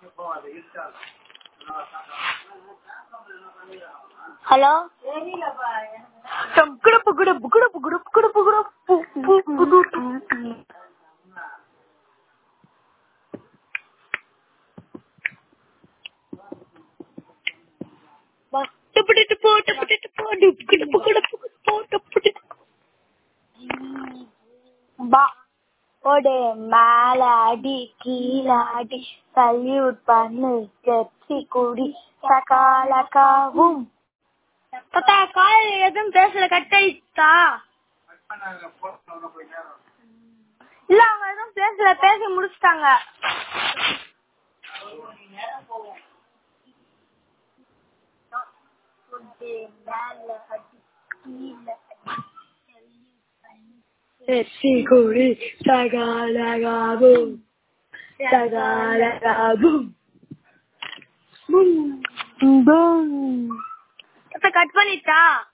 hello குடுப்பு குடுப்பு குடுப்பு குடுப்பு குடுப்பு குடுப்பு போட்டு போட்டு போட்டு போட்டு குடுப்பு குடுப்பு போட்டு போட்டு பா ஒரு மேல அடி கீழே அடி சல்யூட் பண்ணு பெப்சி குடி சகாலகாவும் தாத்தா கால் எதுவும் பேசல கட் ஆயிடுச்சா இல்ல அவங்க எதுவும் பேசல பேசி முடிச்சிட்டாங்க பெப்சி குடி சகாலகாவும் சகாலகாவும் கட் பண்ணிட்டா